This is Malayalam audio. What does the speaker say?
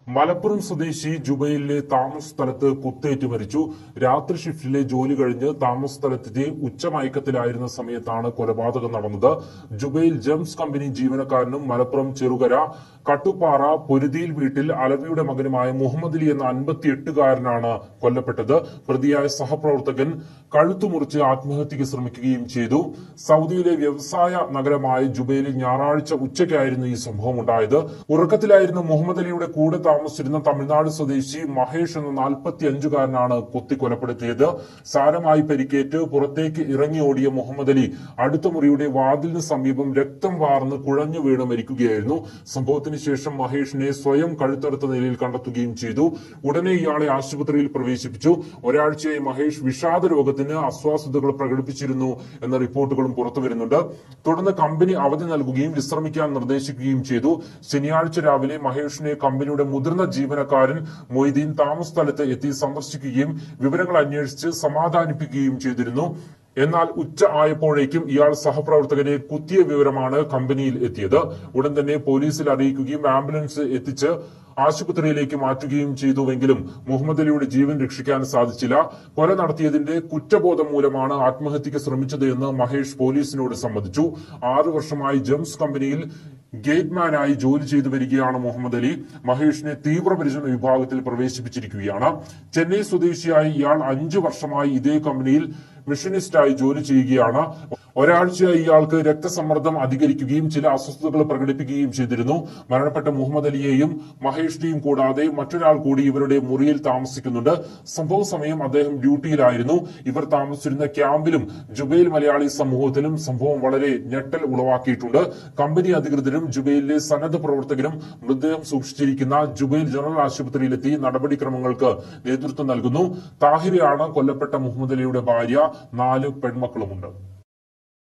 മലപ്പുറം സ്വദേശി ജുബൈലിലെ താമസ സ്ഥലത്ത് കുത്തേറ്റ് മരിച്ചു രാത്രി ഷിഫ്റ്റിലെ ജോലി കഴിഞ്ഞ് താമസ സ്ഥലത്തിന്റെ ഉച്ചമയക്കത്തിലായിരുന്ന സമയത്താണ് കൊലപാതകം നടന്നത് ജുബൈൽ ജെംസ് കമ്പനി ജീവനക്കാരനും മലപ്പുറം ചെറുകര കട്ടുപ്പാറ പൊരുതിയിൽ വീട്ടിൽ അലവിയുടെ മകനുമായ മുഹമ്മദ് അലി എന്ന അൻപത്തിയെട്ടുകാരനാണ് കൊല്ലപ്പെട്ടത് പ്രതിയായ സഹപ്രവർത്തകൻ കഴുത്തു മുറിച്ച് ആത്മഹത്യക്ക് ശ്രമിക്കുകയും ചെയ്തു സൗദിയിലെ വ്യവസായ നഗരമായ ജുബൈലിൽ ഞായറാഴ്ച ഉച്ചയ്ക്കായിരുന്നു ഈ സംഭവം ഉണ്ടായത് ഉറക്കത്തിലായിരുന്ന മുഹമ്മദ് അലിയുടെ കൂടെ താമസിച്ചിരുന്ന തമിഴ്നാട് സ്വദേശി മഹേഷ് എന്ന നാൽപ്പത്തി അഞ്ചുകാരനാണ് കുത്തി കൊലപ്പെടുത്തിയത് സാരമായി പരിക്കേറ്റ് പുറത്തേക്ക് ഇറങ്ങി ഓടിയ മുഹമ്മദ് അലി അടുത്ത മുറിയുടെ വാതിലിന് സമീപം രക്തം വാർന്ന് കുഴഞ്ഞു വീണ് മരിക്കുകയായിരുന്നു സംഭവത്തിന് ശേഷം മഹേഷിനെ സ്വയം കഴുത്തറുത്ത നിലയിൽ കണ്ടെത്തുകയും ചെയ്തു ഉടനെ ഇയാളെ ആശുപത്രിയിൽ പ്രവേശിപ്പിച്ചു ഒരാഴ്ചയായി മഹേഷ് വിഷാദ രോഗത്തിന് അസ്വാസ്ഥതകൾ പ്രകടിപ്പിച്ചിരുന്നു എന്ന റിപ്പോർട്ടുകളും പുറത്തുവരുന്നുണ്ട് തുടർന്ന് കമ്പനി അവധി നൽകുകയും വിശ്രമിക്കാൻ നിർദ്ദേശിക്കുകയും ചെയ്തു ശനിയാഴ്ച രാവിലെ മഹേഷിനെ കമ്പനിയുടെ മുതിർന്ന ജീവനക്കാരൻ മൊയ്തീൻ താമസ സ്ഥലത്ത് എത്തി സന്ദർശിക്കുകയും വിവരങ്ങൾ അന്വേഷിച്ച് സമാധാനിപ്പിക്കുകയും ചെയ്തിരുന്നു എന്നാൽ ഉച്ച ആയപ്പോഴേക്കും ഇയാൾ സഹപ്രവർത്തകനെ കുത്തിയ വിവരമാണ് കമ്പനിയിൽ എത്തിയത് ഉടൻ തന്നെ പോലീസിൽ അറിയിക്കുകയും ആംബുലൻസ് എത്തിച്ച് ആശുപത്രിയിലേക്ക് മാറ്റുകയും ചെയ്തുവെങ്കിലും മുഹമ്മദ് അലിയുടെ ജീവൻ രക്ഷിക്കാൻ സാധിച്ചില്ല കൊല നടത്തിയതിന്റെ കുറ്റബോധം മൂലമാണ് ആത്മഹത്യക്ക് ശ്രമിച്ചത് എന്ന് മഹേഷ് പോലീസിനോട് സമ്മതിച്ചു ആറു വർഷമായി ജെംസ് കമ്പനിയിൽ ഗേറ്റ്മാനായി ജോലി ചെയ്തു വരികയാണ് മുഹമ്മദ് അലി മഹേഷിനെ തീവ്രപരിചരണ വിഭാഗത്തിൽ പ്രവേശിപ്പിച്ചിരിക്കുകയാണ് ചെന്നൈ സ്വദേശിയായ ഇയാൾ അഞ്ചു വർഷമായി ഇതേ കമ്പനിയിൽ മിഷനിസ്റ്റായി ജോലി ചെയ്യുകയാണ് ഒരാഴ്ചയായി ഇയാൾക്ക് രക്തസമ്മർദ്ദം അധികരിക്കുകയും ചില അസ്വസ്ഥതകൾ പ്രകടിപ്പിക്കുകയും ചെയ്തിരുന്നു മരണപ്പെട്ട മുഹമ്മദ് അലിയെയും മഹേഷിനെയും കൂടാതെ മറ്റൊരാൾ കൂടി ഇവരുടെ മുറിയിൽ താമസിക്കുന്നുണ്ട് സംഭവ സമയം അദ്ദേഹം ഡ്യൂട്ടിയിലായിരുന്നു ഇവർ താമസിച്ചിരുന്ന ക്യാമ്പിലും ജുബൈൽ മലയാളി സമൂഹത്തിലും സംഭവം വളരെ ഞെട്ടൽ ഉളവാക്കിയിട്ടുണ്ട് കമ്പനി അധികൃതരും ജുബൈലിലെ സന്നദ്ധ പ്രവർത്തകരും മൃതദേഹം സൂക്ഷിച്ചിരിക്കുന്ന ജുബൈൽ ജനറൽ ആശുപത്രിയിലെത്തി നടപടിക്രമങ്ങൾക്ക് നേതൃത്വം നൽകുന്നു താഹിരയാണ് കൊല്ലപ്പെട്ട മുഹമ്മദ് അലിയുടെ ഭാര്യ നാല് പെൺമക്കളുമുണ്ട്